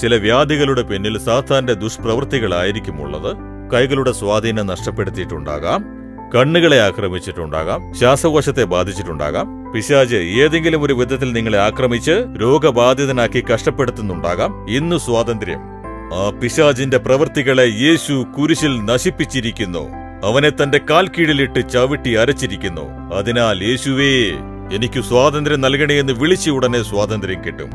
ചില വ്യാധികളുടെ പിന്നിൽ സാത്താന്റെ ദുഷ്പ്രവൃത്തികളായിരിക്കും ഉള്ളത് കൈകളുടെ സ്വാധീനം നഷ്ടപ്പെടുത്തിയിട്ടുണ്ടാകാം കണ്ണുകളെ ആക്രമിച്ചിട്ടുണ്ടാകാം ശ്വാസകോശത്തെ ബാധിച്ചിട്ടുണ്ടാകാം പിശാജ് ഏതെങ്കിലും ഒരു വിധത്തിൽ നിങ്ങളെ ആക്രമിച്ച് രോഗബാധിതനാക്കി കഷ്ടപ്പെടുത്തുന്നുണ്ടാകാം ഇന്ന് സ്വാതന്ത്ര്യം ആ പിശാജിന്റെ പ്രവൃത്തികളെ യേശു കുരിശിൽ നശിപ്പിച്ചിരിക്കുന്നു അവനെ തന്റെ കാൽ കീഴിലിട്ട് ചവിട്ടി അരച്ചിരിക്കുന്നു അതിനാൽ യേശുവേ എനിക്ക് സ്വാതന്ത്ര്യം നൽകണേ എന്ന് വിളിച്ച ഉടനെ സ്വാതന്ത്ര്യം കിട്ടും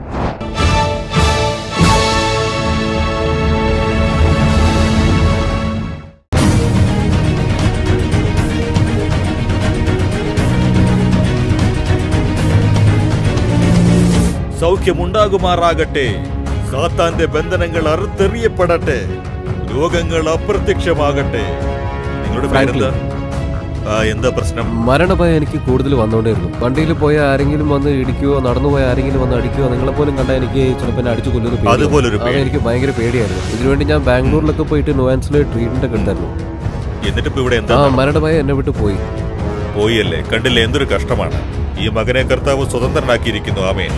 സൗഖ്യമുണ്ടാകുമാറാകട്ടെ സാത്താന്റെ ബന്ധനങ്ങൾ അറുത്തെറിയപ്പെടട്ടെ രോഗങ്ങൾ അപ്രത്യക്ഷമാകട്ടെ നിങ്ങളുടെ പേരെന്താ ആ എന്താ പ്രശ്നം മരണഭയം എനിക്ക് കൂടുതൽ വന്നുകൊണ്ടേയിരുന്നു വണ്ടിയിൽ പോയ ആരെങ്കിലും വന്ന് ഇടിക്കുകയോ നടന്നു പോയ ആരെങ്കിലും വന്ന് അടിക്കുകയോ നിങ്ങളെ പോലും കണ്ടാൽ എനിക്ക് ചിലപ്പോൾ എന്നെ അടിച്ചു കൊല്ലുന്ന പേടി അതുപോലൊരു അത് പേടി എനിക്ക് ഭയങ്കര പേടിയായിരുന്നു ഇതിനുവേണ്ടി ഞാൻ ബാംഗ്ലൂരിലൊക്കെ പോയിട്ട് നോയാൻസിൽ ട്രീറ്റ്മെന്റ് ഒക്കെ ഉണ്ടായിരുന്നു എന്നിട്ട് ഇപ്പൊ ഇവിടെ ആ എന്താ മരണഭയം എന്നെ വിട്ട് പോയി പോയല്ലേ കണ്ടില്ലേ എന്തൊരു കഷ്ടമാണ് ഈ മകനെ കർത്താവ് സ്വതന്ത്രനാക്കിയിരിക്കുന്നു ആമേൻ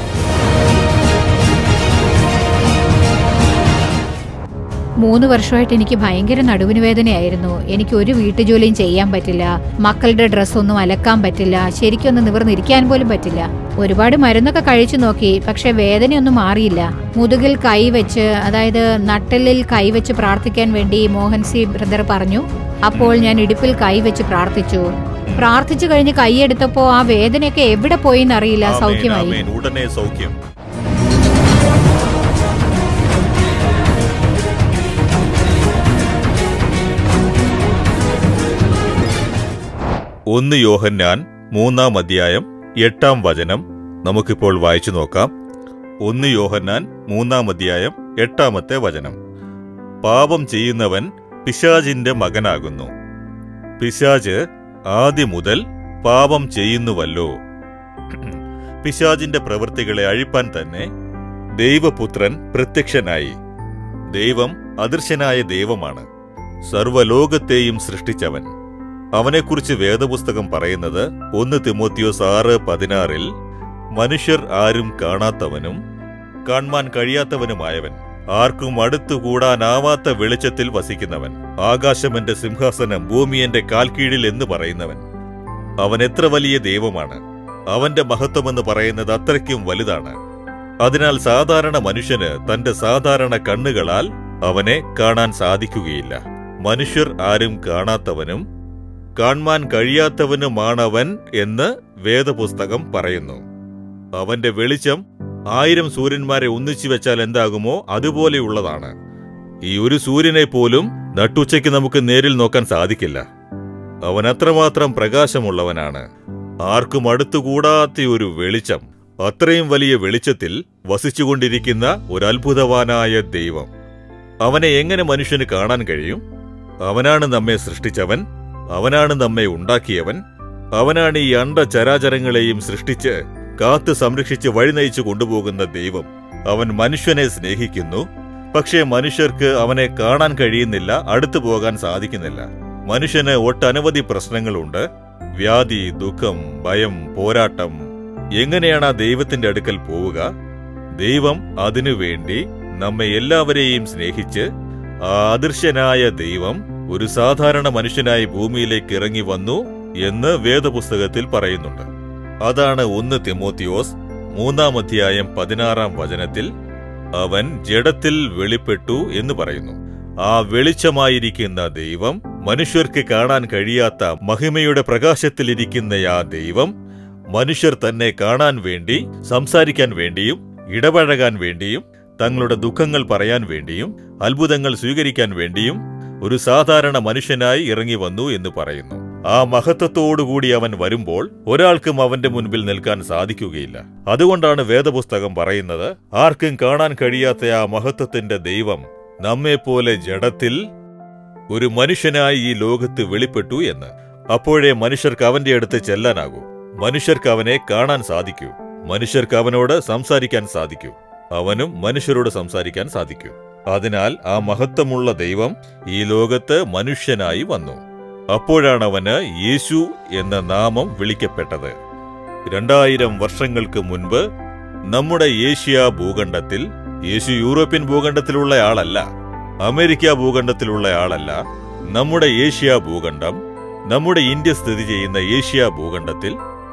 മൂന്ന് വർഷമായിട്ട് എനിക്ക് ഭയങ്കര നടുവിന് വേദനയായിരുന്നു എനിക്ക് ഒരു വീട്ടുജോലിയും ചെയ്യാൻ പറ്റില്ല മക്കളുടെ ഡ്രസ്സൊന്നും അലക്കാൻ പറ്റില്ല ശരിക്കൊന്ന് നിവർന്നിരിക്കാൻ പോലും പറ്റില്ല ഒരുപാട് മരുന്നൊക്കെ കഴിച്ചു നോക്കി പക്ഷെ വേദനയൊന്നും മാറിയില്ല മുതുകിൽ കൈവച്ച് അതായത് നട്ടലിൽ കൈവച്ച് പ്രാർത്ഥിക്കാൻ വേണ്ടി മോഹൻ സി ബ്രദർ പറഞ്ഞു അപ്പോൾ ഞാൻ ഇടുപ്പിൽ കൈവച്ച് പ്രാർത്ഥിച്ചു പ്രാർത്ഥിച്ചു കഴിഞ്ഞ് കൈയെടുത്തപ്പോ ആ വേദനയൊക്കെ എവിടെ പോയി എന്നറിയില്ല ആമേൻ, സൗഖ്യമായി ആമേൻ. ഉടനെ സൗഖ്യം ഒന്ന് യോഹന്നാൻ മൂന്നാം അധ്യായം എട്ടാം വചനം നമുക്കിപ്പോൾ വായിച്ചു നോക്കാം ഒന്ന് യോഹന്നാൻ മൂന്നാം അധ്യായം എട്ടാമത്തെ വചനം പാപം ചെയ്യുന്നവൻ പിശാചിന്റെ മകനാകുന്നു പിശാച് ആദ്യം മുതൽ പാപം ചെയ്യുന്നുവല്ലോ പിശാചിന്റെ പ്രവൃത്തികളെ അഴിപ്പാൻ തന്നെ ദൈവപുത്രൻ പ്രത്യക്ഷനായി ദൈവം അദൃശ്യനായ ദൈവമാണ് സർവ്വലോകത്തെയും സൃഷ്ടിച്ചവൻ അവനെക്കുറിച്ച് വേദപുസ്തകം പറയുന്നത് ഒന്ന് തിമോത്തിയോസ് ആറ് പതിനാറിൽ മനുഷ്യർ ആരും കാണാത്തവനും കാണാൻ കഴിയാത്തവനുമായവൻ ആർക്കും അടുത്തുകൂടാനാവാത്ത വെളിച്ചത്തിൽ വസിക്കുന്നവൻ ആകാശമെന്റെ സിംഹാസനം ഭൂമി എന്റെ കാൽക്കീഴിൽ എന്ന് പറയുന്നവൻ അവൻ എത്ര വലിയ ദൈവമാണ് അവന്റെ മഹത്വമെന്ന് പറയുന്നത് അത്രയ്ക്കും വലുതാണ് അതിനാൽ സാധാരണ മനുഷ്യന് തന്റെ സാധാരണ കണ്ണുകളാൽ അവനെ കാണാൻ സാധിക്കുകയില്ല മനുഷ്യർ ആരും കാണാത്തവനും കാണാൻ കഴിയാത്തവനുമാണവൻ എന്ന് വേദപുസ്തകം പറയുന്നു അവന്റെ വെളിച്ചം ആയിരം സൂര്യന്മാരെ ഒന്നിച്ചു വെച്ചാൽ എന്താകുമോ അതുപോലെയുള്ളതാണ് ഈ ഒരു സൂര്യനെ പോലും നട്ടുച്ചയ്ക്ക് നമുക്ക് നേരിൽ നോക്കാൻ സാധിക്കില്ല അവൻ അത്രമാത്രം പ്രകാശമുള്ളവനാണ് ആർക്കും അടുത്തുകൂടാത്ത ഒരു വെളിച്ചം അത്രയും വലിയ വെളിച്ചത്തിൽ വസിച്ചുകൊണ്ടിരിക്കുന്ന ഒരു അത്ഭുതവാനായ ദൈവം അവനെ എങ്ങനെ മനുഷ്യന് കാണാൻ കഴിയും അവനാണ് നമ്മെ സൃഷ്ടിച്ചവൻ അവനാണ് നമ്മെ ഉണ്ടാക്കിയവൻ അവനാണ് ഈ അണ്ട ചരാചരങ്ങളെയും സൃഷ്ടിച്ച് കാത്തു സംരക്ഷിച്ച് വഴി നയിച്ചു കൊണ്ടുപോകുന്ന ദൈവം അവൻ മനുഷ്യനെ സ്നേഹിക്കുന്നു പക്ഷേ മനുഷ്യർക്ക് അവനെ കാണാൻ കഴിയുന്നില്ല അടുത്തു പോകാൻ സാധിക്കുന്നില്ല മനുഷ്യന് ഒട്ടനവധി പ്രശ്നങ്ങളുണ്ട് വ്യാധി ദുഃഖം ഭയം പോരാട്ടം എങ്ങനെയാണ് ആ ദൈവത്തിന്റെ അടുക്കൽ പോവുക ദൈവം അതിനു വേണ്ടി നമ്മെ എല്ലാവരെയും സ്നേഹിച്ച് ആ അദൃശ്യനായ ദൈവം ഒരു സാധാരണ മനുഷ്യനായി ഭൂമിയിലേക്ക് ഇറങ്ങി വന്നു എന്ന് വേദപുസ്തകത്തിൽ പറയുന്നുണ്ട് അതാണ് ഒന്ന് തിമോത്തിയോസ് മൂന്നാം അധ്യായം പതിനാറാം വചനത്തിൽ അവൻ ജഡത്തിൽ വെളിപ്പെട്ടു എന്ന് പറയുന്നു ആ വെളിച്ചമായിരിക്കുന്ന ദൈവം മനുഷ്യർക്ക് കാണാൻ കഴിയാത്ത മഹിമയുടെ പ്രകാശത്തിലിരിക്കുന്ന ആ ദൈവം മനുഷ്യർ തന്നെ കാണാൻ വേണ്ടി സംസാരിക്കാൻ വേണ്ടിയും ഇടപഴകാൻ വേണ്ടിയും തങ്ങളുടെ ദുഃഖങ്ങൾ പറയാൻ വേണ്ടിയും അത്ഭുതങ്ങൾ സ്വീകരിക്കാൻ വേണ്ടിയും ഒരു സാധാരണ മനുഷ്യനായി ഇറങ്ങി വന്നു എന്ന് പറയുന്നു ആ മഹത്വത്തോടുകൂടി അവൻ വരുമ്പോൾ ഒരാൾക്കും അവന്റെ മുൻപിൽ നിൽക്കാൻ സാധിക്കുകയില്ല അതുകൊണ്ടാണ് വേദപുസ്തകം പറയുന്നത് ആർക്കും കാണാൻ കഴിയാത്ത ആ മഹത്വത്തിന്റെ ദൈവം നമ്മെപ്പോലെ ജഡത്തിൽ ഒരു മനുഷ്യനായി ഈ ലോകത്ത് വെളിപ്പെട്ടു എന്ന് അപ്പോഴേ മനുഷ്യർക്ക് അവന്റെ അടുത്ത് ചെല്ലാനാകൂ മനുഷ്യർക്ക് അവനെ കാണാൻ സാധിക്കൂ മനുഷ്യർക്ക് അവനോട് സംസാരിക്കാൻ സാധിക്കൂ അവനും മനുഷ്യരോട് സംസാരിക്കാൻ സാധിക്കൂ അതിനാൽ ആ മഹത്വമുള്ള ദൈവം ഈ ലോകത്ത് മനുഷ്യനായി വന്നു അപ്പോഴാണ് അവന് യേശു എന്ന നാമം വിളിക്കപ്പെട്ടത് രണ്ടായിരം വർഷങ്ങൾക്ക് മുൻപ് നമ്മുടെ ഏഷ്യ ഭൂഖണ്ഡത്തിൽ യേശു യൂറോപ്യൻ ഭൂഖണ്ഡത്തിലുള്ള ആളല്ല അമേരിക്ക ഭൂഖണ്ഡത്തിലുള്ള ആളല്ല നമ്മുടെ ഏഷ്യ ഭൂഖണ്ഡം നമ്മുടെ ഇന്ത്യ സ്ഥിതി ചെയ്യുന്ന ഏഷ്യ ഭൂഖണ്ഡത്തിൽ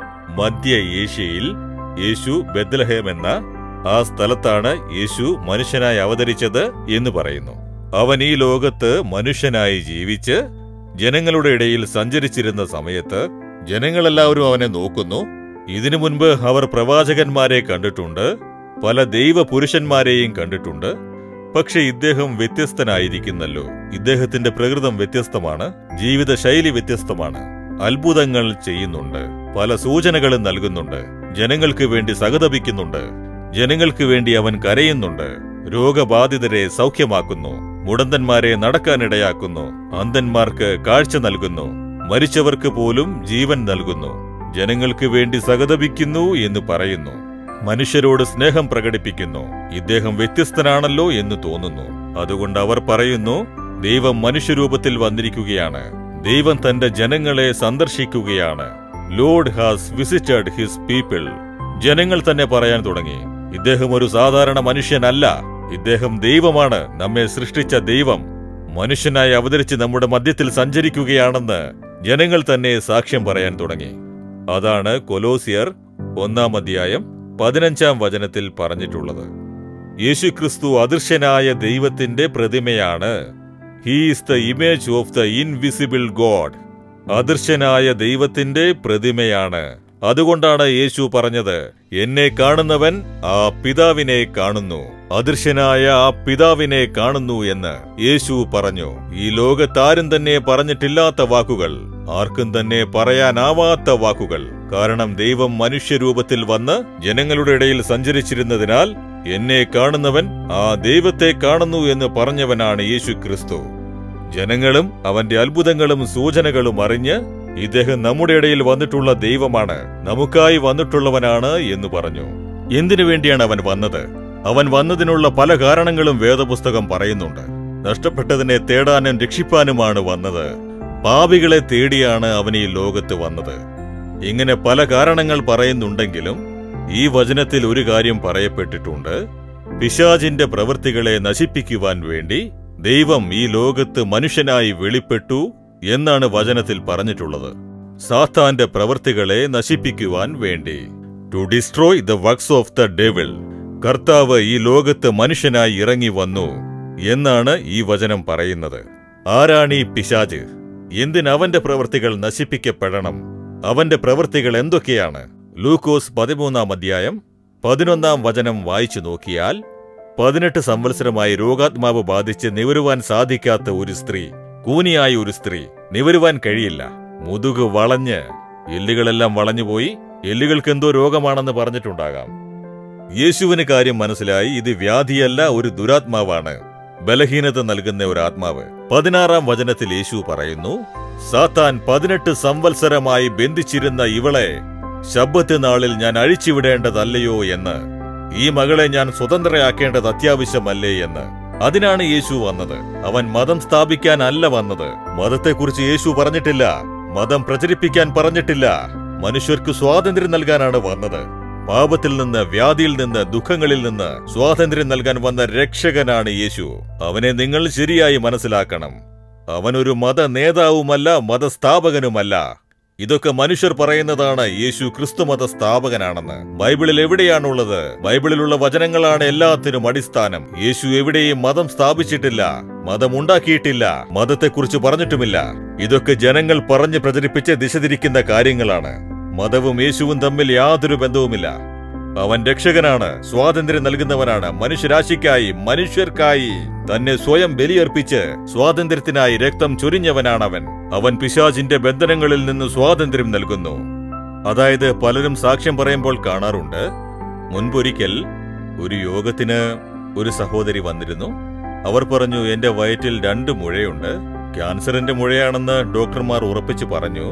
മധ്യ ഏഷ്യയിൽ യേശു ബെത്ലഹേം എന്ന ആ സ്ഥലത്താണ് യേശു മനുഷ്യനായി അവതരിച്ചത് എന്ന് പറയുന്നു അവൻ ഈ ലോകത്ത് മനുഷ്യനായി ജീവിച്ച് ജനങ്ങളുടെ ഇടയിൽ സഞ്ചരിച്ചിരുന്ന സമയത്ത് ജനങ്ങളെല്ലാവരും അവനെ നോക്കുന്നു ഇതിനു മുൻപ് അവർ പ്രവാചകന്മാരെ കണ്ടിട്ടുണ്ട് പല ദൈവ പുരുഷന്മാരെയും കണ്ടിട്ടുണ്ട് പക്ഷെ ഇദ്ദേഹം വ്യത്യസ്തനായിരിക്കുന്നല്ലോ ഇദ്ദേഹത്തിന്റെ പ്രകൃതം വ്യത്യസ്തമാണ് ജീവിതശൈലി വ്യത്യസ്തമാണ് അത്ഭുതങ്ങൾ ചെയ്യുന്നുണ്ട് പല സൂചനകളും നൽകുന്നുണ്ട് ജനങ്ങൾക്ക് വേണ്ടി സഹതപിക്കുന്നുണ്ട് ജനങ്ങൾക്ക് വേണ്ടി അവൻ കരയുന്നുണ്ട് രോഗബാധിതരെ സൗഖ്യമാക്കുന്നു മുടന്തന്മാരെ നടക്കാനിടയാക്കുന്നു അന്ധന്മാർക്ക് കാഴ്ച നൽകുന്നു മരിച്ചവർക്ക് പോലും ജീവൻ നൽകുന്നു ജനങ്ങൾക്ക് വേണ്ടി സഹതപിക്കുന്നു എന്ന് പറയുന്നു മനുഷ്യരോട് സ്നേഹം പ്രകടിപ്പിക്കുന്നു ഇദ്ദേഹം വ്യത്യസ്തനാണല്ലോ എന്ന് തോന്നുന്നു അതുകൊണ്ട് അവർ പറയുന്നു ദൈവം മനുഷ്യരൂപത്തിൽ വന്നിരിക്കുകയാണ് ദൈവം തന്റെ ജനങ്ങളെ സന്ദർശിക്കുകയാണ് Lord has visited his people ജനങ്ങൾ തന്നെ പറയാൻ തുടങ്ങി ഇദ്ദേഹം ഒരു സാധാരണ മനുഷ്യനല്ല ഇദ്ദേഹം ദൈവമാണ് നമ്മെ സൃഷ്ടിച്ച ദൈവം മനുഷ്യനായി അവതരിച്ച് നമ്മുടെ മധ്യത്തിൽ സഞ്ചരിക്കുകയാണെന്ന് ജനങ്ങൾ തന്നെ സാക്ഷ്യം പറയാൻ തുടങ്ങി അതാണ് കൊലോസിയർ ഒന്നാം അധ്യായം പതിനഞ്ചാം വചനത്തിൽ പറഞ്ഞിട്ടുള്ളത് യേശുക്രിസ്തു അദൃശ്യനായ ദൈവത്തിന്റെ പ്രതിമയാണ് he's the image of the invisible God അദൃശ്യനായ ദൈവത്തിന്റെ പ്രതിമയാണ് അതുകൊണ്ടാണ് യേശു പറഞ്ഞത് എന്നെ കാണുന്നവൻ ആ പിതാവിനെ കാണുന്നു അദൃശ്യനായ ആ പിതാവിനെ കാണുന്നു എന്ന് യേശു പറഞ്ഞു ഈ ലോകത്താരും തന്നെ പറഞ്ഞിട്ടില്ലാത്ത വാക്കുകൾ ആർക്കും തന്നെ പറയാനാവാത്ത വാക്കുകൾ കാരണം ദൈവം മനുഷ്യരൂപത്തിൽ വന്ന് ജനങ്ങളുടെ ഇടയിൽ സഞ്ചരിച്ചിരുന്നതിനാൽ എന്നെ കാണുന്നവൻ ആ ദൈവത്തെ കാണുന്നു എന്ന് പറഞ്ഞവനാണ് യേശു ക്രിസ്തു ജനങ്ങളും അവന്റെ അത്ഭുതങ്ങളും സൂചനകളും അറിഞ്ഞ് ഇദ്ദേഹം നമ്മുടെ ഇടയിൽ വന്നിട്ടുള്ള ദൈവമാണ് നമുക്കായി വന്നിട്ടുള്ളവനാണ് എന്ന് പറഞ്ഞു എന്തിനു വേണ്ടിയാണ് അവൻ വന്നത് അവൻ വന്നതിനുള്ള പല കാരണങ്ങളും വേദപുസ്തകം പറയുന്നുണ്ട് നഷ്ടപ്പെട്ടതിനെ തേടാനും രക്ഷിപ്പാനുമാണ് വന്നത് പാപികളെ തേടിയാണ് അവൻ ഈ ലോകത്ത് വന്നത് ഇങ്ങനെ പല കാരണങ്ങൾ പറയുന്നുണ്ടെങ്കിലും ഈ വചനത്തിൽ ഒരു കാര്യം പറയപ്പെട്ടിട്ടുണ്ട് പിശാചിന്റെ പ്രവൃത്തികളെ നശിപ്പിക്കുവാൻ വേണ്ടി ദൈവം ഈ ലോകത്ത് മനുഷ്യനായി വെളിപ്പെട്ടു എന്നാണ് വചനത്തിൽ പറഞ്ഞിട്ടുള്ളത് സാത്താന്റെ പ്രവൃത്തികളെ നശിപ്പിക്കുവാൻ വേണ്ടി to destroy the works of the devil കർത്താവ് ഈ ലോകത്ത് മനുഷ്യനായി ഇറങ്ങി വന്നു എന്നാണ് ഈ വചനം പറയുന്നത് ആരാണ് ഈ പിശാജ് എന്തിനവന്റെ പ്രവൃത്തികൾ നശിപ്പിക്കപ്പെടണം അവന്റെ പ്രവൃത്തികൾ എന്തൊക്കെയാണ് ലൂക്കോസ് പതിമൂന്നാം അധ്യായം പതിനൊന്നാം വചനം വായിച്ചു നോക്കിയാൽ പതിനെട്ട് സംവത്സരമായി രോഗാത്മാവ് ബാധിച്ച് നിവരുവാൻ സാധിക്കാത്ത ഒരു സ്ത്രീ കൂനിയായ ഒരു സ്ത്രീ നിവരുവാൻ കഴിയില്ല മുതുക് വളഞ്ഞ് എല്ലുകളെല്ലാം വളഞ്ഞുപോയി എല്ലുകൾക്ക് എന്തോ രോഗമാണെന്ന് പറഞ്ഞിട്ടുണ്ടാകാം യേശുവിന് കാര്യം മനസ്സിലായി ഇത് വ്യാധിയല്ല ഒരു ദുരാത്മാവാണ് ബലഹീനത നൽകുന്ന ഒരു ആത്മാവ് പതിനാറാം വചനത്തിൽ യേശു പറയുന്നു സാത്താൻ പതിനെട്ട് സംവത്സരമായി ബന്ധിച്ചിരുന്ന ഇവളെ ശബ്ദത്തെ നാളിൽ ഞാൻ അഴിച്ചുവിടേണ്ടതല്ലയോ എന്ന് ഈ മകളെ ഞാൻ സ്വതന്ത്രയാക്കേണ്ടത് അത്യാവശ്യമല്ലേ എന്ന് അതിനാണ് യേശു വന്നത് അവൻ മതം സ്ഥാപിക്കാനല്ല വന്നത് മതത്തെക്കുറിച്ച് യേശു പറഞ്ഞിട്ടില്ല മതം പ്രചരിപ്പിക്കാൻ പറഞ്ഞിട്ടില്ല മനുഷ്യർക്ക് സ്വാതന്ത്ര്യം നൽകാനാണ് വന്നത് പാപത്തിൽ നിന്ന് വ്യാധിയിൽ നിന്ന് ദുഃഖങ്ങളിൽ നിന്ന് സ്വാതന്ത്ര്യം നൽകാൻ വന്ന രക്ഷകനാണ് യേശു അവനെ നിങ്ങൾ ശരിയായി മനസ്സിലാക്കണം അവനൊരു മത നേതാവുമല്ല മതസ്ഥാപകനുമല്ല ഇതൊക്കെ മനുഷ്യർ പറയുന്നതാണ് യേശു ക്രിസ്തുമത സ്ഥാപകനാണെന്ന് ബൈബിളിൽ എവിടെയാണുള്ളത് ബൈബിളിലുള്ള വചനങ്ങളാണ് എല്ലാത്തിനും അടിസ്ഥാനം യേശു എവിടെയും മതം സ്ഥാപിച്ചിട്ടില്ല മതം ഉണ്ടാക്കിയിട്ടില്ല മതത്തെക്കുറിച്ച് പറഞ്ഞിട്ടുമില്ല ഇതൊക്കെ ജനങ്ങൾ പറഞ്ഞ് പ്രചരിപ്പിച്ച് ദിശ തിരിക്കുന്ന കാര്യങ്ങളാണ് മതവും യേശുവും തമ്മിൽ യാതൊരു ബന്ധവുമില്ല അവൻ രക്ഷകനാണ് സ്വാതന്ത്ര്യം നൽകുന്നവനാണ് മനുഷ്യരാശിക്കായി മനുഷ്യർക്കായി തന്നെ സ്വയം ബലിയർപ്പിച്ച് സ്വാതന്ത്ര്യത്തിനായി രക്തം ചൊരിഞ്ഞവനാണവൻ അവൻ പിശാചിന്റെ ബന്ധനങ്ങളിൽ നിന്ന് സ്വാതന്ത്ര്യം നൽകുന്നു അതായത് പലരും സാക്ഷ്യം പറയുമ്പോൾ കാണാറുണ്ട് മുൻപൊരിക്കൽ ഒരു യോഗത്തിന് ഒരു സഹോദരി വന്നിരുന്നു അവർ പറഞ്ഞു എന്റെ വയറ്റിൽ രണ്ട് മുഴയുണ്ട് ക്യാൻസറിന്റെ മുഴയാണെന്ന് ഡോക്ടർമാർ ഉറപ്പിച്ചു പറഞ്ഞു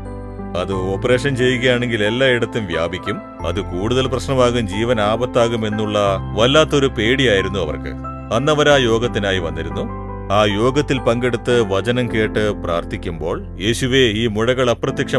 അത് ഓപ്പറേഷൻ ചെയ്യുകയാണെങ്കിൽ എല്ലായിടത്തും വ്യാപിക്കും അത് കൂടുതൽ പ്രശ്നമാകും ജീവൻ ആപത്താകും എന്നുള്ള വല്ലാത്തൊരു പേടിയായിരുന്നു അവർക്ക് അന്നവർ ആ യോഗത്തിനായി വന്നിരുന്നു ആ യോഗത്തിൽ പങ്കെടുത്ത് വചനം കേട്ട് പ്രാർത്ഥിക്കുമ്പോൾ യേശുവേ ഈ മുഴകൾ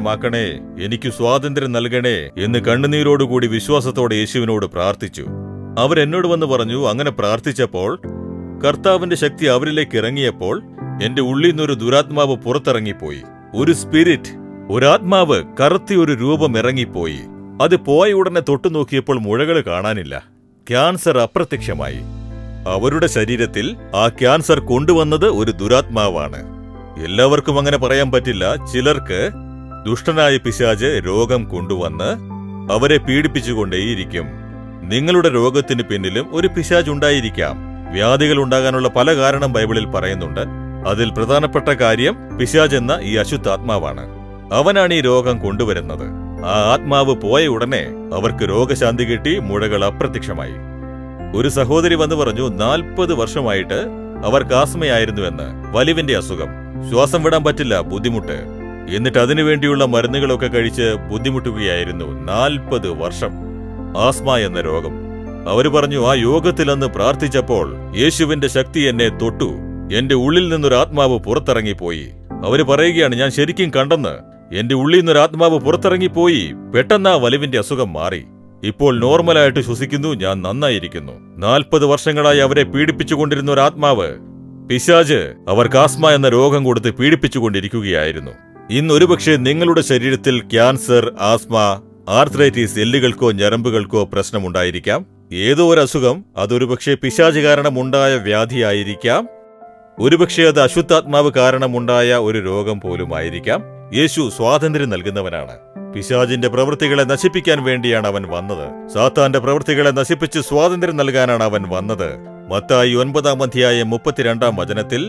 അപ്രത്യക്ഷമാക്കണേ എനിക്ക് സ്വാതന്ത്ര്യം നൽകണേ എന്ന് കണ്ണുനീരോടുകൂടി വിശ്വാസത്തോടെ യേശുവിനോട് പ്രാർത്ഥിച്ചു അവരെന്നോട് വന്ന് പറഞ്ഞു അങ്ങനെ പ്രാർത്ഥിച്ചപ്പോൾ കർത്താവിന്റെ ശക്തി അവരിലേക്ക് ഇറങ്ങിയപ്പോൾ എന്റെ ഉള്ളിൽ നിന്നൊരു ദുരാത്മാവ് പുറത്തിറങ്ങിപ്പോയി ഒരു സ്പിരിറ്റ് ഒരാത്മാവ് കറുത്തി ഒരു രൂപം ഇറങ്ങിപ്പോയി അത് പോയ ഉടനെ തൊട്ടു നോക്കിയപ്പോൾ മുഴകൾ കാണാനില്ല ക്യാൻസർ അപ്രത്യക്ഷമായി അവരുടെ ശരീരത്തിൽ ആ ക്യാൻസർ കൊണ്ടുവന്നത് ഒരു ദുരാത്മാവാണ് എല്ലാവർക്കും അങ്ങനെ പറയാൻ പറ്റില്ല ചിലർക്ക് ദുഷ്ടനായ പിശാജ് രോഗം കൊണ്ടുവന്ന് അവരെ പീഡിപ്പിച്ചുകൊണ്ടേയിരിക്കും നിങ്ങളുടെ രോഗത്തിന് പിന്നിലും ഒരു പിശാജ് ഉണ്ടായിരിക്കാം വ്യാധികൾ ഉണ്ടാകാനുള്ള പല കാരണം ബൈബിളിൽ പറയുന്നുണ്ട് അതിൽ പ്രധാനപ്പെട്ട കാര്യം പിശാജ് എന്ന ഈ അശുദ്ധാത്മാവാണ് അവനാണ് ഈ രോഗം കൊണ്ടുവരുന്നത് ആ ആത്മാവ് പോയ ഉടനെ അവർക്ക് രോഗശാന്തി കിട്ടി മുഴകൾ അപ്രത്യക്ഷമായി ഒരു സഹോദരി വന്ന് പറഞ്ഞു നാൽപ്പത് വർഷമായിട്ട് അവർക്ക് ആസ്മയായിരുന്നുവെന്ന് വലിവിന്റെ അസുഖം ശ്വാസം വിടാൻ പറ്റില്ല ബുദ്ധിമുട്ട് എന്നിട്ട് അതിനുവേണ്ടിയുള്ള മരുന്നുകളൊക്കെ കഴിച്ച് ബുദ്ധിമുട്ടുകയായിരുന്നു നാൽപ്പത് വർഷം ആസ്മ എന്ന രോഗം അവര് പറഞ്ഞു ആ യോഗത്തിൽ അന്ന് പ്രാർത്ഥിച്ചപ്പോൾ യേശുവിന്റെ ശക്തി എന്നെ തൊട്ടു എന്റെ ഉള്ളിൽ നിന്നൊരു ആത്മാവ് പുറത്തിറങ്ങിപ്പോയി അവര് പറയുകയാണ് ഞാൻ ശരിക്കും കണ്ടെന്ന് എന്റെ ഉള്ളിൽ നിന്നൊരു ആത്മാവ് പുറത്തിറങ്ങിപ്പോയി പെട്ടെന്ന് ആ വലിവിന്റെ അസുഖം മാറി ഇപ്പോൾ നോർമലായിട്ട് ശ്വസിക്കുന്നു ഞാൻ നന്നായിരിക്കുന്നു നാൽപ്പത് വർഷങ്ങളായി അവരെ പീഡിപ്പിച്ചുകൊണ്ടിരുന്ന ഒരു ആത്മാവ് പിശാജ് അവർക്ക് ആസ്മ എന്ന രോഗം കൊടുത്ത് പീഡിപ്പിച്ചുകൊണ്ടിരിക്കുകയായിരുന്നു ഇന്ന് ഒരുപക്ഷെ നിങ്ങളുടെ ശരീരത്തിൽ ക്യാൻസർ ആസ്മ ആർത്രൈറ്റിസ് എല്ലുകൾക്കോ ഞരമ്പുകൾക്കോ പ്രശ്നമുണ്ടായിരിക്കാം ഏതോ ഒരു അസുഖം അതൊരുപക്ഷെ പിശാജ് കാരണമുണ്ടായ വ്യാധിയായിരിക്കാം ഒരുപക്ഷെ അത് അശുദ്ധാത്മാവ് കാരണമുണ്ടായ ഒരു രോഗം പോലുമായിരിക്കാം യേശു സ്വാതന്ത്ര്യം നൽകുന്നവനാണ് പിശാജിന്റെ പ്രവൃത്തികളെ നശിപ്പിക്കാൻ വേണ്ടിയാണ് അവൻ വന്നത് സാത്താന്റെ പ്രവൃത്തികളെ നശിപ്പിച്ച് സ്വാതന്ത്ര്യം നൽകാനാണ് അവൻ വന്നത് മത്തായി ഒൻപതാം അധ്യായം മുപ്പത്തിരണ്ടാം വചനത്തിൽ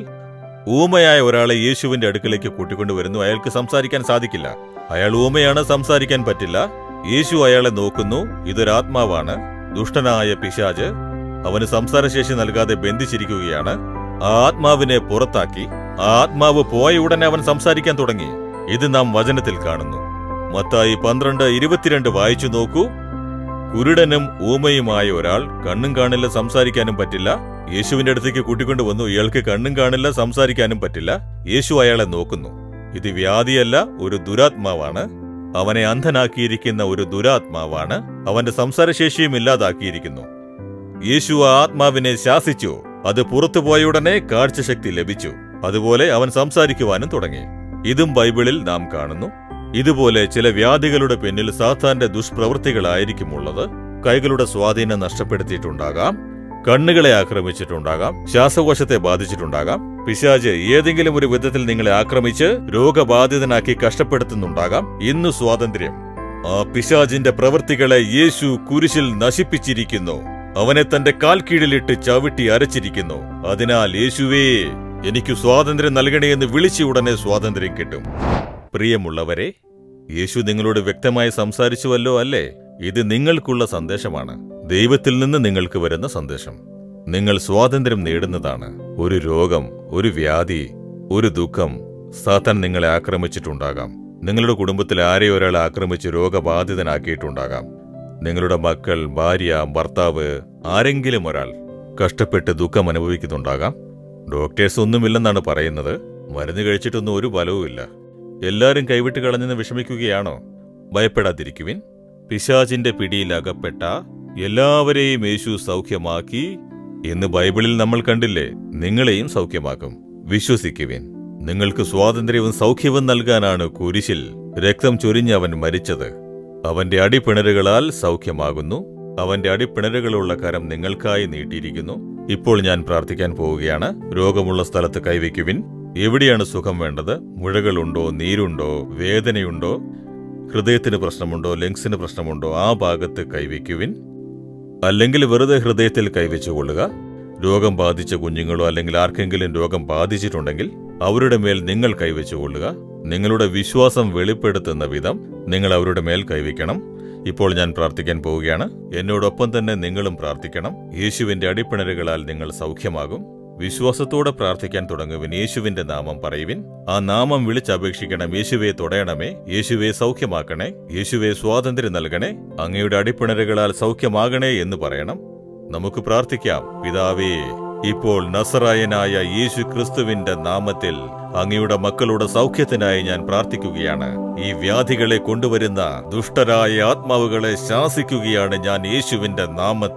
ഊമയായ ഒരാളെ യേശുവിന്റെ അടുക്കലേക്ക് കൂട്ടിക്കൊണ്ടുവരുന്നു അയാൾക്ക് സംസാരിക്കാൻ സാധിക്കില്ല അയാൾ ഊമയാണ് സംസാരിക്കാൻ പറ്റില്ല യേശു അയാളെ നോക്കുന്നു ഇതൊരാത്മാവാണ് ദുഷ്ടനായ പിശാജ് അവന് സംസാരശേഷി നൽകാതെ ബന്ധിച്ചിരിക്കുകയാണ് ആ ആത്മാവിനെ പുറത്താക്കി ആ ആത്മാവ് പോയ ഉടനെ അവൻ സംസാരിക്കാൻ തുടങ്ങി ഇത് നാം വചനത്തിൽ കാണുന്നു മത്തായി പന്ത്രണ്ട് ഇരുപത്തിരണ്ട് വായിച്ചു നോക്കൂ കുരുടനും ഊമയുമായ ഒരാൾ കണ്ണും കാണില്ല സംസാരിക്കാനും പറ്റില്ല യേശുവിന്റെ അടുത്തേക്ക് കൂട്ടിക്കൊണ്ടുവന്നു ഇയാൾക്ക് കണ്ണും കാണില്ല സംസാരിക്കാനും പറ്റില്ല യേശു അയാളെ നോക്കുന്നു ഇത് വ്യാധിയല്ല ഒരു ദുരാത്മാവാണ് അവനെ അന്ധനാക്കിയിരിക്കുന്ന ഒരു ദുരാത്മാവാണ് അവന്റെ സംസാരശേഷിയും ഇല്ലാതാക്കിയിരിക്കുന്നു യേശു ആ ആത്മാവിനെ ശാസിച്ചു അത് പുറത്തുപോയ ഉടനെ കാഴ്ചശക്തി ലഭിച്ചു അതുപോലെ അവൻ സംസാരിക്കുവാനും തുടങ്ങി ഇതും ബൈബിളിൽ നാം കാണുന്നു ഇതുപോലെ ചില വ്യാധികളുടെ പിന്നിൽ സാത്താന്റെ ദുഷ്പ്രവൃത്തികളായിരിക്കുമുള്ളത് കൈകളുടെ സ്വാധീനം നഷ്ടപ്പെടുത്തിയിട്ടുണ്ടാകാം കണ്ണുകളെ ആക്രമിച്ചിട്ടുണ്ടാകാം ശ്വാസകോശത്തെ ബാധിച്ചിട്ടുണ്ടാകാം പിശാജ് ഏതെങ്കിലും ഒരു വിധത്തിൽ നിങ്ങളെ ആക്രമിച്ച് രോഗബാധിതനാക്കി കഷ്ടപ്പെടുത്തുന്നുണ്ടാകാം ഇന്ന് സ്വാതന്ത്ര്യം ആ പിശാജിന്റെ പ്രവൃത്തികളെ യേശു കുരിശിൽ നശിപ്പിച്ചിരിക്കുന്നു അവനെ തന്റെ കാൽ കീഴിലിട്ട് ചവിട്ടി അരച്ചിരിക്കുന്നു അതിനാൽ യേശുവേ എനിക്ക് സ്വാതന്ത്ര്യം നൽകണേ എന്ന് വിളിച്ച ഉടനെ സ്വാതന്ത്ര്യം കിട്ടും പ്രിയമുള്ളവരെ യേശു നിങ്ങളോട് വ്യക്തമായി സംസാരിച്ചുവല്ലോ അല്ലേ ഇത് നിങ്ങൾക്കുള്ള സന്ദേശമാണ് ദൈവത്തിൽ നിന്ന് നിങ്ങൾക്ക് വരുന്ന സന്ദേശം നിങ്ങൾ സ്വാതന്ത്ര്യം നേടുന്നതാണ് ഒരു രോഗം ഒരു വ്യാധി ഒരു ദുഃഖം സാത്താൻ നിങ്ങളെ ആക്രമിച്ചിട്ടുണ്ടാകാം നിങ്ങളുടെ കുടുംബത്തിൽ ആരെയോ ഒരാളെ ആക്രമിച്ച് രോഗബാധിതനാക്കിയിട്ടുണ്ടാകാം നിങ്ങളുടെ മക്കൾ ഭാര്യ ഭർത്താവ് ആരെങ്കിലും ഒരാൾ കഷ്ടപ്പെട്ട് ദുഃഖം അനുഭവിക്കുന്നുണ്ടാകാം ഡോക്ടേഴ്സ് ഒന്നുമില്ലെന്നാണ് പറയുന്നത് മരുന്ന് കഴിച്ചിട്ടൊന്നും ഒരു ഫലവുമില്ല എല്ലാരും കൈവിട്ട് കളഞ്ഞെന്ന് വിഷമിക്കുകയാണോ ഭയപ്പെടാതിരിക്കുവിൻ പിശാചിന്റെ പിടിയിൽ അകപ്പെട്ട എല്ലാവരെയും യേശു സൗഖ്യമാക്കി എന്ന് ബൈബിളിൽ നമ്മൾ കണ്ടില്ലേ നിങ്ങളെയും സൗഖ്യമാക്കും വിശ്വസിക്കുവിൻ നിങ്ങൾക്ക് സ്വാതന്ത്ര്യവും സൗഖ്യവും നൽകാനാണ് കുരിശിൽ രക്തം ചൊരിഞ്ഞ് അവൻ മരിച്ചത് അവന്റെ അടിപ്പിണരുകളാൽ സൗഖ്യമാകുന്നു അവന്റെ അടിപ്പിണരുകളുള്ള കരം നിങ്ങൾക്കായി നീട്ടിയിരിക്കുന്നു ഇപ്പോൾ ഞാൻ പ്രാർത്ഥിക്കാൻ പോവുകയാണ് രോഗമുള്ള സ്ഥലത്ത് കൈവയ്ക്കുവിൻ എവിടെയാണ് സുഖം വേണ്ടത് മുഴകളുണ്ടോ നീരുണ്ടോ വേദനയുണ്ടോ ഹൃദയത്തിന് പ്രശ്നമുണ്ടോ ലങ്സിന് പ്രശ്നമുണ്ടോ ആ ഭാഗത്ത് കൈവയ്ക്കുവിൻ അല്ലെങ്കിൽ വെറുതെ ഹൃദയത്തിൽ കൈവച്ചുകൊള്ളുക രോഗം ബാധിച്ച കുഞ്ഞുങ്ങളോ അല്ലെങ്കിൽ ആർക്കെങ്കിലും രോഗം ബാധിച്ചിട്ടുണ്ടെങ്കിൽ അവരുടെ മേൽ നിങ്ങൾ കൈവച്ചുകൊള്ളുക നിങ്ങളുടെ വിശ്വാസം വെളിപ്പെടുത്തുന്ന വിധം നിങ്ങൾ അവരുടെ മേൽ കൈവയ്ക്കണം ഇപ്പോൾ ഞാൻ പ്രാർത്ഥിക്കാൻ പോവുകയാണ് എന്നോടൊപ്പം തന്നെ നിങ്ങളും പ്രാർത്ഥിക്കണം യേശുവിന്റെ അടിപ്പിണരുകളാൽ നിങ്ങൾ സൗഖ്യമാകും വിശ്വാസത്തോടെ പ്രാർത്ഥിക്കാൻ തുടങ്ങുവിൻ യേശുവിന്റെ നാമം പറയുവിൻ ആ നാമം വിളിച്ചപേക്ഷിക്കണം യേശുവെ തൊടയണമേ യേശുവെ സൗഖ്യമാക്കണേ യേശുവെ സ്വാതന്ത്ര്യം നൽകണേ അങ്ങയുടെ അടിപ്പിണരുകളാൽ സൗഖ്യമാകണേ എന്ന് പറയണം നമുക്ക് പ്രാർത്ഥിക്കാം പിതാവേ ഇപ്പോൾ നസറായനായ യേശു ക്രിസ്തുവിന്റെ നാമത്തിൽ അങ്ങയുടെ മക്കളുടെ സൗഖ്യത്തിനായി ഞാൻ പ്രാർത്ഥിക്കുകയാണ് ഈ വ്യാധികളെ കൊണ്ടുവരുന്ന ദുഷ്ടരായ ആത്മാവുകളെ ശാസിക്കുകയാണ് ഞാൻ യേശുവിന്റെ നാമത്തിൽ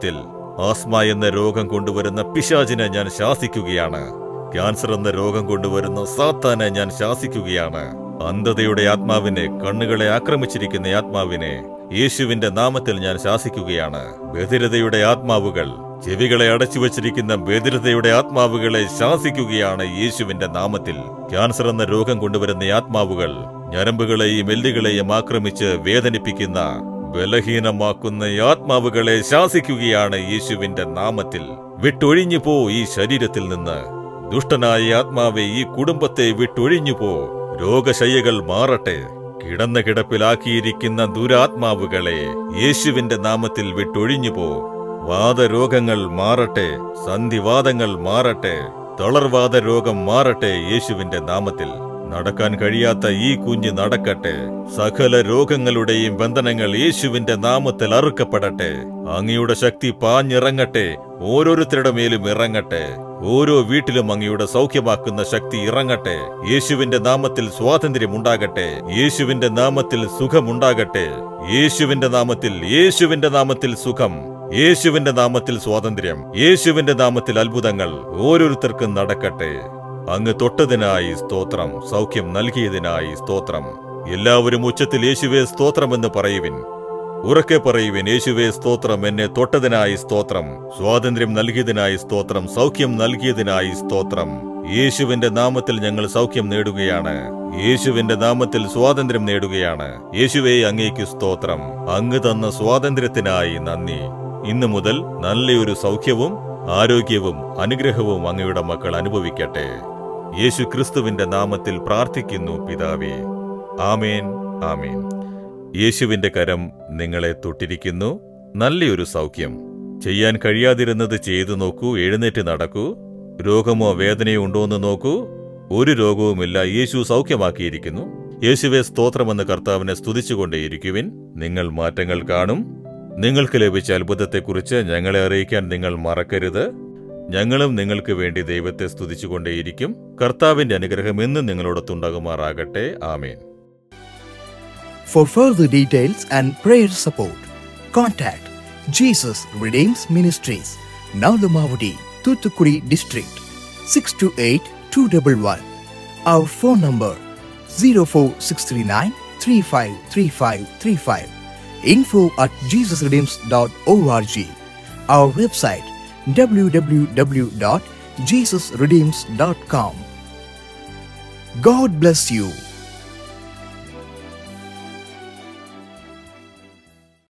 ആസ്മ എന്ന രോഗം കൊണ്ടുവരുന്ന പിശാചിനെ ഞാൻ ശാസിക്കുകയാണ് ക്യാൻസർ എന്ന രോഗം കൊണ്ടുവരുന്ന സാത്താനെ ഞാൻ ശാസിക്കുകയാണ് അന്ധതയുടെ ആത്മാവിനെ കണ്ണുകളെ ആക്രമിച്ചിരിക്കുന്ന ആത്മാവിനെ യേശുവിന്റെ നാമത്തിൽ ഞാൻ ശാസിക്കുകയാണ് ബധിരതയുടെ ആത്മാവുകൾ ചെവികളെ അടച്ചു വച്ചിരിക്കുന്ന ബധിരതയുടെ ആത്മാവുകളെ ശാസിക്കുകയാണ് യേശുവിന്റെ നാമത്തിൽ ക്യാൻസർ എന്ന രോഗം കൊണ്ടുവരുന്ന ആത്മാവുകൾ ഞരമ്പുകളെയും എല്ലുകളെയും ആക്രമിച്ച് വേദനിപ്പിക്കുന്ന ബലഹീനമാക്കുന്ന ആത്മാവുകളെ ശാസിക്കുകയാണ് യേശുവിന്റെ നാമത്തിൽ വിട്ടൊഴിഞ്ഞു പോ ഈ ശരീരത്തിൽ നിന്ന് ദുഷ്ടനായ ആത്മാവെ ഈ കുടുംബത്തെ വിട്ടൊഴിഞ്ഞു പോ രോഗശയ്യകൾ മാറട്ടെ കിടന്ന കിടപ്പിലാക്കിയിരിക്കുന്ന ദുരാത്മാവുകളെ യേശുവിന്റെ നാമത്തിൽ വിട്ടൊഴിഞ്ഞു പോ വാദരോഗങ്ങൾ മാറട്ടെ സന്ധിവാദങ്ങൾ മാറട്ടെ തളർവാദ രോഗം മാറട്ടെ യേശുവിന്റെ നാമത്തിൽ നടക്കാൻ കഴിയാത്ത ഈ കുഞ്ഞ് നടക്കട്ടെ സകല രോഗങ്ങളുടെയും ബന്ധനങ്ങൾ യേശുവിന്റെ നാമത്തിൽ അറുക്കപ്പെടട്ടെ അങ്ങയുടെ ശക്തി പാഞ്ഞിറങ്ങട്ടെ ഓരോരുത്തരുടെ മേലും ഇറങ്ങട്ടെ ഓരോ വീട്ടിലും അങ്ങയുടെ സൗഖ്യമാക്കുന്ന ശക്തി ഇറങ്ങട്ടെ യേശുവിന്റെ നാമത്തിൽ സ്വാതന്ത്ര്യം ഉണ്ടാകട്ടെ യേശുവിന്റെ നാമത്തിൽ സുഖമുണ്ടാകട്ടെ യേശുവിന്റെ നാമത്തിൽ യേശുവിന്റെ നാമത്തിൽ സുഖം യേശുവിന്റെ നാമത്തിൽ സ്വാതന്ത്ര്യം യേശുവിന്റെ നാമത്തിൽ അത്ഭുതങ്ങൾ ഓരോരുത്തർക്കും നടക്കട്ടെ അങ്ങ് തൊട്ടതിനായി സ്തോത്രം സൗഖ്യം നൽകിയതിനായി സ്തോത്രം എല്ലാവരും ഉച്ചത്തിൽ യേശുവേ സ്തോത്രമെന്ന് പറയുവിൻ ഉറക്കെ പറയുവിൻ യേശുവേ സ്തോത്രം എന്നെ തൊട്ടതിനായി സ്തോത്രം സ്വാതന്ത്ര്യം നൽകിയതിനായി സ്തോത്രം സൗഖ്യം നൽകിയതിനായി സ്തോത്രം യേശുവിന്റെ നാമത്തിൽ ഞങ്ങൾ സൗഖ്യം നേടുകയാണ് യേശുവിന്റെ നാമത്തിൽ സ്വാതന്ത്ര്യം നേടുകയാണ് യേശുവേ അങ്ങേക്ക് സ്തോത്രം അങ്ങ് തന്ന സ്വാതന്ത്ര്യത്തിനായി നന്ദി ഇന്നു മുതൽ നല്ലൊരു സൗഖ്യവും ആരോഗ്യവും അനുഗ്രഹവും അങ്ങയുടെ മക്കൾ അനുഭവിക്കട്ടെ യേശു ക്രിസ്തുവിന്റെ നാമത്തിൽ പ്രാർത്ഥിക്കുന്നു പിതാവേ ആമേൻ ആമേൻ യേശുവിന്റെ കരം നിങ്ങളെ തൊട്ടിരിക്കുന്നു നല്ലൊരു സൗഖ്യം ചെയ്യാൻ കഴിയാതിരുന്നത് ചെയ്തു നോക്കൂ എഴുന്നേറ്റ് നടക്കൂ രോഗമോ വേദനയോ ഉണ്ടോയെന്ന് നോക്കൂ ഒരു രോഗവുമില്ല യേശു സൗഖ്യമാക്കിയിരിക്കുന്നു യേശുവെ സ്തോത്രമെന്ന് കർത്താവിനെ സ്തുതിച്ചുകൊണ്ടേയിരിക്കുവിൻ നിങ്ങൾ മാറ്റങ്ങൾ കാണും നിങ്ങൾക്ക് ലഭിച്ച അത്ഭുതത്തെക്കുറിച്ച് ഞങ്ങളെ അറിയിക്കാൻ നിങ്ങൾ മറക്കരുത് ഞങ്ങളും നിങ്ങൾക്ക് വേണ്ടി ദൈവത്തെ സ്തുതിച്ചുകൊണ്ടേയിരിക്കും കർത്താവിന്റെ അനുഗ്രഹം എന്നും നിങ്ങളോടൊത്തുണ്ടാകുമാറാകട്ടെ ആമേൻ For further details and prayer support, contact Jesus Redeems Ministries, Naudamavudi, Thuthukudi District, 628-211. Our phone number 04639 353535. Info at jesusredeems.org. Our website www.jesusredeems.com. God bless you.